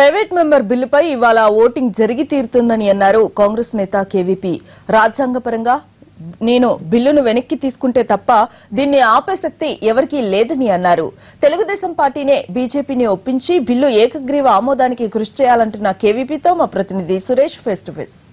private member బిల్లుపై ఇవాళ voting జరిగి తీరుతుందని అన్నారు కాంగ్రెస్ నేత కేవీపీ రాజ్యాంగపరంగా నేను బిల్లును వెనక్కి తీసుకుంటే తప్ప దీన్ని ఆపే శక్తి ఎవరికీ లేదని అన్నారు తెలుగుదేశం పార్టీనే బీజేపీని ఒప్పించి బిల్లు ఏకగ్రీవ ఆమోదానికి కృషి చేయాలంటున్న కేవీపీతో మా ప్రతినిధి సురేష్ ఫేస్ టు ఫేస్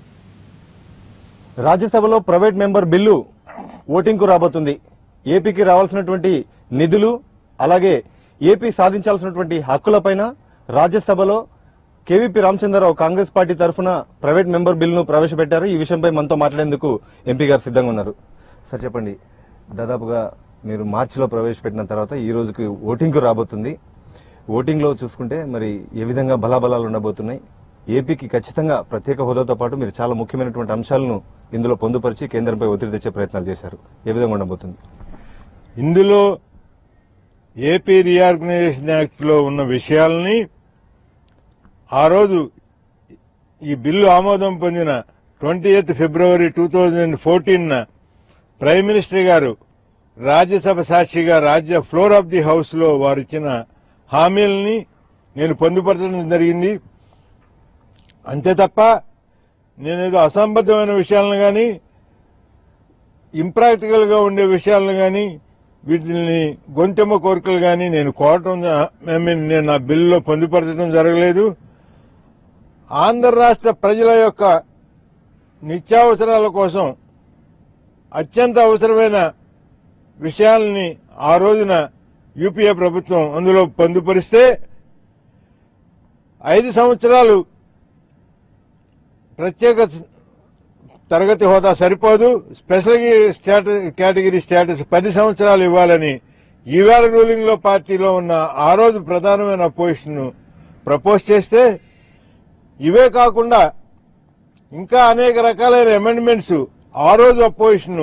రాజ్యసభలో ప్రైవేట్ మెంబర్ బిల్లు ఓటింగ్ కు రాబోతుంది ఏపీకి రావాల్సినటువంటి నిధులు అలాగే ఏపీ సాధించాల్సినటువంటి హక్కులపైన రాజ్యసభలో కేవీపీ రామచంద్రరావు కాంగ్రెస్ పార్టీ తరఫున ప్రైవేట్ మెంబర్ బిల్లును ప్రవేశపెట్టారు ఈ విషయంపై మనతో మాట్లాడేందుకు ఎంపీ గారు సిద్ధంగా ఉన్నారు సార్ చెప్పండి దాదాపుగా మీరు మార్చిలో ప్రవేశపెట్టిన తర్వాత ఈ రోజుకి ఓటింగ్ కు రాబోతుంది ఓటింగ్ లో చూసుకుంటే మరి ఏ విధంగా బలాబలాలు ఉండబోతున్నాయి ఏపీకి ఖచ్చితంగా ప్రత్యేక హోదాతో పాటు మీరు చాలా ముఖ్యమైనటువంటి అంశాలను ఇందులో పొందుపరిచి కేంద్రంపై ఒత్తిడి తెచ్చే ప్రయత్నాలు చేశారు ఏ విధంగా ఉండబోతుంది ఇందులో ఏపీ రీఆర్గనైజేషన్ యాక్ట్ లో ఉన్న విషయాలని ఆ రోజు ఈ బిల్లు ఆమోదం పొందిన twenty eighth February two thousand fourteen prime minister గారు రాజ్యసభ సాక్షిగా రాజ్య ఫ్లోర్ ఆఫ్ ది హౌస్ లో వారు ఇచ్చిన హామీలని నేను పొందుపరచడం జరిగింది అంతే తప్ప నేనేదో అసంబద్ధమైన విషయాలను కానీ ఇంప్రాక్టికల్ గా ఉండే విషయాలను కానీ వీటిని గొంతెమ్మ కోరికలు కానీ నేను కోరటం ఐ మీన్ నేను నా బిల్లులో పొందుపరచడం జరగలేదు ఆంధ్ర రాష్ట్ర ప్రజల యొక్క నిత్యావసరాల కోసం అత్యంత అవసరమైన విషయాలని ఆ రోజున యూపీఏ ప్రభుత్వం అందులో పొందుపరిస్తే ఐదు సంవత్సరాలు ప్రత్యేక తరగతి హోదా సరిపోదు స్పెషల్ స్టేటస్ కేటగిరీ స్టేటస్ పది సంవత్సరాలు ఇవ్వాలని ఈవేళ రూలింగ్ లో పార్టీలో ఉన్న ఆ రోజు ప్రధానమైన అపోజిషన్ ప్రపోజ్ చేస్తే ఇవే కాకుండా ఇంకా అనేక రకాలైన అమెండ్మెంట్స్ ఆ రోజు అపోజిషన్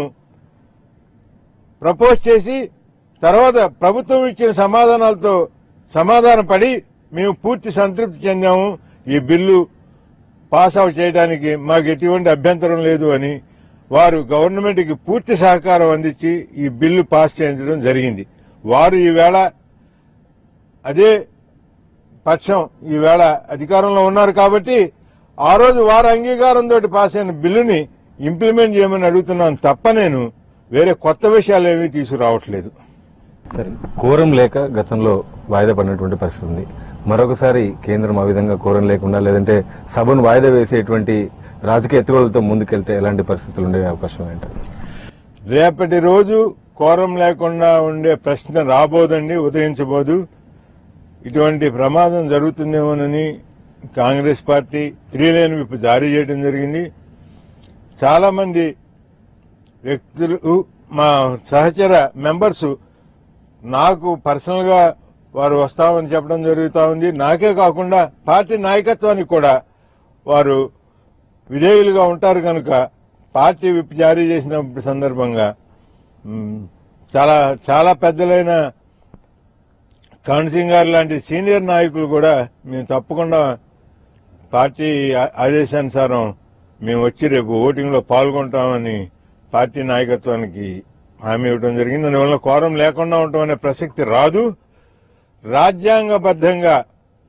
ప్రపోజ్ చేసి తర్వాత ప్రభుత్వం ఇచ్చిన సమాధానాలతో సమాధానం పడి మేము పూర్తి సంతృప్తి చెందాము ఈ బిల్లు పాస్ అవుట్ చేయడానికి మాకు ఎటువంటి అభ్యంతరం లేదు అని వారు గవర్నమెంట్ కి పూర్తి సహకారం అందించి ఈ బిల్లు పాస్ చేయించడం జరిగింది వారు ఈవేళ అదే పక్షం ఈవేళ అధికారంలో ఉన్నారు కాబట్టి ఆ రోజు వారి అంగీకారంతో పాస్ అయిన బిల్లుని ఇంప్లిమెంట్ చేయమని అడుగుతున్నాను తప్ప నేను వేరే కొత్త విషయాలు ఏమీ తీసుకురావట్లేదు సరే కోరం లేక గతంలో వాయిదా పడినటువంటి పరిస్థితి ఉంది మరొకసారి కేంద్రం ఆ విధంగా కోరం లేకుండా లేదంటే సభను వాయిదా వేసేటువంటి రాజకీయ ఎత్తుగోలతో ముందుకెళ్తే ఎలాంటి పరిస్థితులు ఉండే అవకాశం ఏంటంటే రేపటి రోజు కోరం లేకుండా ఉండే ప్రశ్న రాబోదండి ఉదయించబోదు ఇటువంటి ప్రమాదం జరుగుతుందేమోనని కాంగ్రెస్ పార్టీ త్రీలేన్ విప్ జారీ చేయడం జరిగింది చాలా మంది వ్యక్తులు మా సహచర మెంబర్స్ నాకు పర్సనల్ గా వారు వస్తామని చెప్పడం జరుగుతా ఉంది నాకే కాకుండా పార్టీ నాయకత్వానికి కూడా వారు విధేయులుగా ఉంటారు కనుక పార్టీ విప్ జారీ చేసిన సందర్భంగా మ్, చాలా చాలా పెద్దలైన కాన్సింగ్ గారు లాంటి సీనియర్ నాయకులు కూడా మేము తప్పకుండా పార్టీ ఆ- ఆదేశానుసారం మేము వచ్చి రేపు ఓటింగ్ లో పాల్గొంటామని పార్టీ నాయకత్వానికి హామీ ఇవ్వడం జరిగింది అందువల్ల కోరం లేకుండా ఉండటం అనే ప్రసక్తి రాదు రాజ్యాంగబద్ధంగా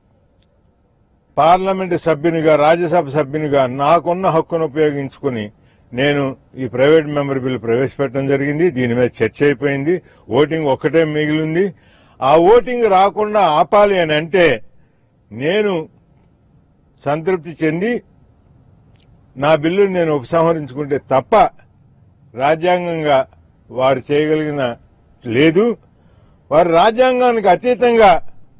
పార్లమెంటు సభ్యునిగా రాజ్యసభ సభ్యునిగా నాకున్న హక్కును ఉపయోగించుకుని నేను ఈ ప్రైవేట్ మెంబర్ బిల్లు ప్రవేశపెట్టడం జరిగింది దీని మీద చర్చ అయిపోయింది ఓటింగ్ ఒక్కటే మిగిలింది ఆ ఓటింగ్ రాకుండా ఆపాలి అని అంటే నేను సంతృప్తి చెంది నా బిల్లుని నేను ఉపసంహరించుకుంటే తప్ప రాజ్యాంగంగా వారు చేయగలిగిన లేదు వారు రాజ్యాంగానికి అతీతంగా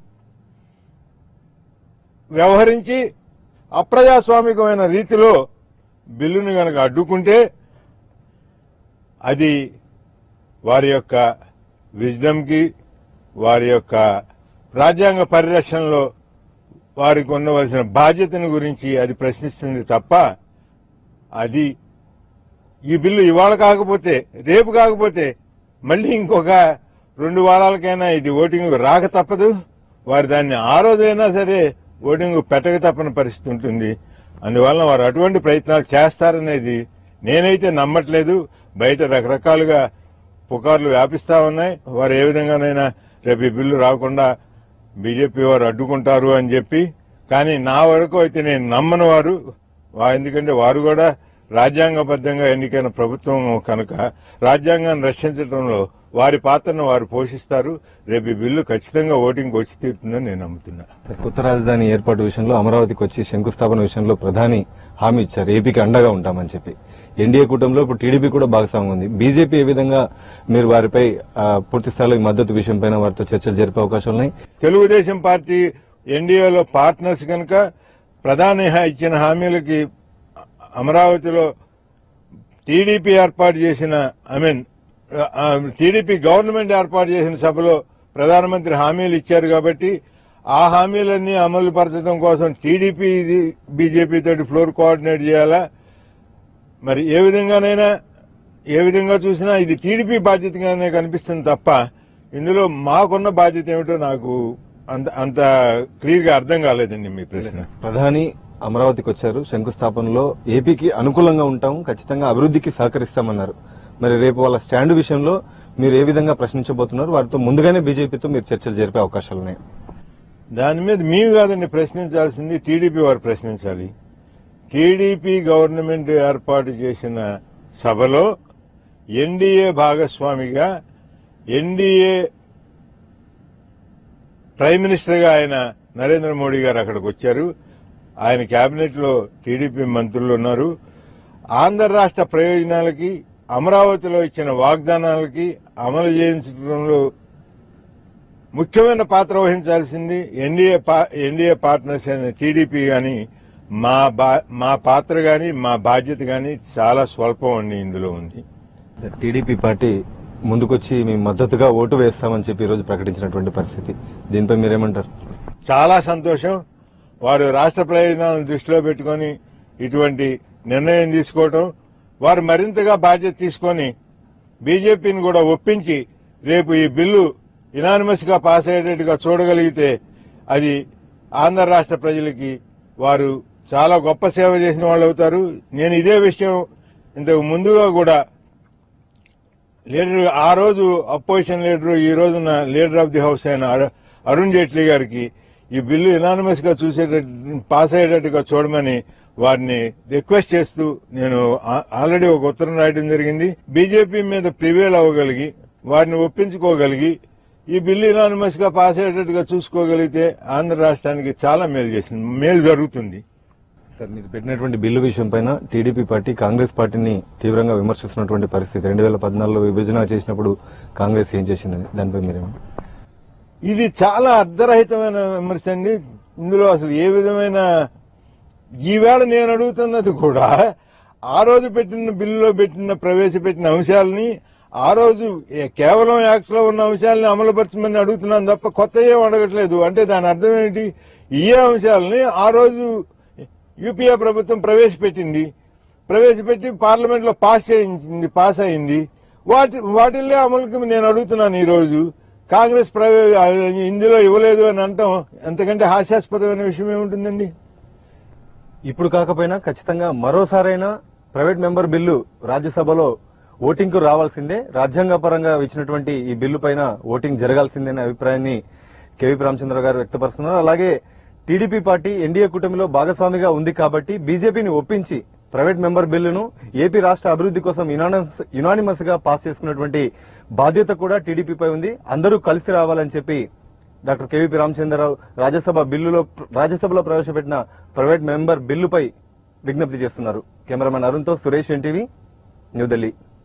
వ్యవహరించి అప్రజాస్వామికమైన రీతిలో బిల్లును గనక అడ్డుకుంటే అది వారి యొక్క విజ్డమ్కి వారి యొక్క రాజ్యాంగ పరిరక్షణలో వారికి ఉండవలసిన బాధ్యతను గురించి అది ప్రశ్నిస్తుంది తప్ప అది ఈ బిల్లు ఇవాళ కాకపోతే రేపు కాకపోతే మళ్ళీ ఇంకొక రెండు వారాలకైనా ఇది ఓటింగ్ రాక తప్పదు వారు దాన్ని ఆ రోజైనా సరే ఓటింగ్ పెట్టక తప్పని పరిస్థితి ఉంటుంది అందువలన వారు అటువంటి ప్రయత్నాలు చేస్తారనేది నేనైతే నమ్మట్లేదు బయట రకరకాలుగా పుకార్లు వ్యాపిస్తా ఉన్నాయి వారు ఏ విధంగానైనా రేపు ఈ బిల్లు రాకుండా బీజేపీ వారు అడ్డుకుంటారు అని చెప్పి కానీ నా వరకు అయితే నేను నమ్మని వారు వా- ఎందుకంటే వారు కూడా రాజ్యాంగబద్ధంగా ఎన్నికైన ప్రభుత్వం కనుక రాజ్యాంగాన్ని రక్షించడంలో వారి పాత్రను వారు పోషిస్తారు రేపు ఈ బిల్లు ఖచ్చితంగా ఓటింగ్ వచ్చి తీరుతుందని నేను నమ్ముతున్నా కొత్త రాజధాని ఏర్పాటు విషయంలో అమరావతికి వచ్చి శంకుస్థాపన విషయంలో ప్రధాని హామీ ఇచ్చారు ఏపీకి అండగా ఉంటామని చెప్పి ఎన్డీఏ కూటమిలో ఇప్పుడు టీడీపీ కూడా భాగస్వామ్యం ఉంది బీజేపీ ఏ విధంగా మీరు వారిపై ఆ, పూర్తి స్థాయిలో ఈ మద్దతు విషయం పైన వారితో చర్చలు జరిపే అవకాశాలు ఉన్నాయి తెలుగుదేశం పార్టీ ఎన్డీఏలో పార్ట్నర్స్ కనుక ప్రధాని హా- ఇచ్చిన హామీలకి అమరావతిలో టీడీపీ ఏర్పాటు చేసిన ఐ మీన్ టీడీపీ గవర్నమెంట్ ఏర్పాటు చేసిన సభలో ప్రధానమంత్రి హామీలు ఇచ్చారు కాబట్టి ఆ హామీలన్నీ అమలు పరచడం కోసం టీడీపీ బీజేపీ తోటి ఫ్లోర్ కోఆర్డినేట్ చేయాలా మరి ఏ విధంగానైనా ఏ విధంగా చూసినా ఇది టీడీపీ బాధ్యతగానే కనిపిస్తుంది తప్ప ఇందులో మాకున్న బాధ్యత ఏమిటో నాకు అంత అంత క్లియర్ గా అర్థం కాలేదండి మీ ప్రశ్న ప్రధాని అమరావతికి వచ్చారు శంకుస్థాపనలో ఏపీకి అనుకూలంగా ఉంటాం ఖచ్చితంగా అభివృద్ధికి సహకరిస్తామన్నారు మరి రేపు వాళ్ళ స్టాండ్ విషయంలో మీరు ఏ విధంగా ప్రశ్నించబోతున్నారు వారితో ముందుగానే బీజేపీతో మీరు చర్చలు జరిపే అవకాశాలు ఉన్నాయి దాని మీద మేము కాదండి ప్రశ్నించాల్సింది టీడీపీ వారు ప్రశ్నించాలి టీడీపీ గవర్నమెంట్ ఏర్పాటు చేసిన సభలో ఎన్డీఏ భాగస్వామిగా ఎన్డీఏ ప్రైమ్ మినిస్టర్ గా ఆయన నరేంద్ర మోడీ గారు అక్కడికి వచ్చారు ఆయన కేబినెట్ లో టీడీపీ మంత్రులు ఉన్నారు ఆంధ్ర రాష్ట్ర ప్రయోజనాలకి అమరావతిలో ఇచ్చిన వాగ్దానాలకి అమలు చేయించడంలో ముఖ్యమైన పాత్ర వహించాల్సింది ఎన్డీఏ పా- ఎన్డీఏ పార్ట్నర్స్ అయిన టీడీపీ గాని మా బా- మా పాత్ర గాని మా బాధ్యత గాని చాలా స్వల్పం అండి ఇందులో ఉంది టీడీపీ పార్టీ ముందుకొచ్చి మేము మద్దతుగా ఓటు వేస్తామని చెప్పి ఈ రోజు ప్రకటించినటువంటి పరిస్థితి దీనిపై మీరేమంటారు చాలా సంతోషం వారు రాష్ట్ర ప్రయోజనాలను దృష్టిలో పెట్టుకొని ఇటువంటి నిర్ణయం తీసుకోవటం వారు మరింతగా బాధ్యత తీసుకొని బీజేపీని కూడా ఒప్పించి రేపు ఈ బిల్లు ఇనానిమస్ గా పాస్ అయ్యేటట్టుగా చూడగలిగితే అది ఆంధ్ర రాష్ట్ర ప్రజలకి వారు చాలా గొప్ప సేవ చేసిన వాళ్ళు అవుతారు నేను ఇదే విషయం ఇంతకు ముందుగా కూడా లీడర్ ఆ రోజు అపోజిషన్ లీడర్ ఈ రోజున లీడర్ ఆఫ్ ది హౌస్ అయిన అరు- అరుణ్ జైట్లీ గారికి ఈ బిల్లు ఇనానిమస్ గా చూసేటట్టు పాస్ అయ్యేటట్టుగా చూడమని వారిని రిక్వెస్ట్ చేస్తూ నేను ఆ- ఆల్రెడీ ఒక ఉత్తరం రాయడం జరిగింది బీజేపీ మీద ప్రివేల్ అవ్వగలిగి వారిని ఒప్పించుకోగలిగి ఈ బిల్లు ఇనానిమస్ గా పాస్ అయ్యేటట్టుగా చూసుకోగలిగితే ఆంధ్ర రాష్ట్రానికి చాలా మేలు చేసింది మేలు జరుగుతుంది సార్ మీరు పెట్టినటువంటి బిల్లు విషయం పైన టీడీపీ పార్టీ కాంగ్రెస్ పార్టీని తీవ్రంగా విమర్శిస్తున్నటువంటి పరిస్థితి రెండు వేల పద్నాలుగులో విభజన చేసినప్పుడు కాంగ్రెస్ ఏం చేసిందని దానిపై మీరేమో ఇది చాలా అర్ధరహితమైన విమర్శ అండి ఇందులో అసలు ఏ విధమైన ఈవేళ నేను అడుగుతున్నది కూడా ఆ రోజు పెట్టిన బిల్లులో పెట్టిన ప్రవేశపెట్టిన అంశాలని ఆ రోజు ఏ- కేవలం యాక్ట్ లో ఉన్న అంశాలని అమలుపరచమని అడుగుతున్నాను తప్ప కొత్త ఏం అడగట్లేదు అంటే దాని అర్థం ఏంటి ఈ అంశాలని ఆ రోజు యూపీఏ ప్రభుత్వం ప్రవేశపెట్టింది ప్రవేశపెట్టి పార్లమెంట్ లో పాస్ చేయించింది పాస్ అయింది వాటి వాటిల్లో అమలుకి నేను అడుగుతున్నాను ఈ రోజు కాంగ్రెస్ ప్రవే- ఇందులో ఇవ్వలేదు అని అంటాం ఎంతకంటే హాస్యాస్పదమైన విషయం ఏముంటుందండి ఇప్పుడు కాకపోయినా ఖచ్చితంగా మరోసారైనా ప్రైవేట్ మెంబర్ బిల్లు రాజ్యసభలో ఓటింగ్ కు రావాల్సిందే రాజ్యాంగపరంగా ఇచ్చినటువంటి ఈ బిల్లు పైన ఓటింగ్ జరగాల్సిందే అనే అభిప్రాయాన్ని కేవీపీ రామచంద్ర గారు వ్యక్తపరుస్తున్నారు అలాగే టీడీపీ పార్టీ ఎన్డీఏ కూటమిలో భాగస్వామిగా ఉంది కాబట్టి బీజేపీని ఒప్పించి ప్రైవేట్ మెంబర్ బిల్లును ఏపీ రాష్ట్ర అభివృద్ధి కోసం యునానిమస్ గా పాస్ చేసుకున్నటువంటి బాధ్యత కూడా టీడీపీపై ఉంది అందరూ కలిసి రావాలని చెప్పి డాక్టర్ కేవీపీ రామచంద్రరావు రాజ్యసభ బిల్లులో రాజ్యసభలో ప్రవేశపెట్టిన ప్రైవేట్ మెంబర్ బిల్లుపై విజ్ఞప్తి చేస్తున్నారు కెమెరామెన్ అరుణ్తో సురేష్ ఎన్టీవీ న్యూఢిల్లీ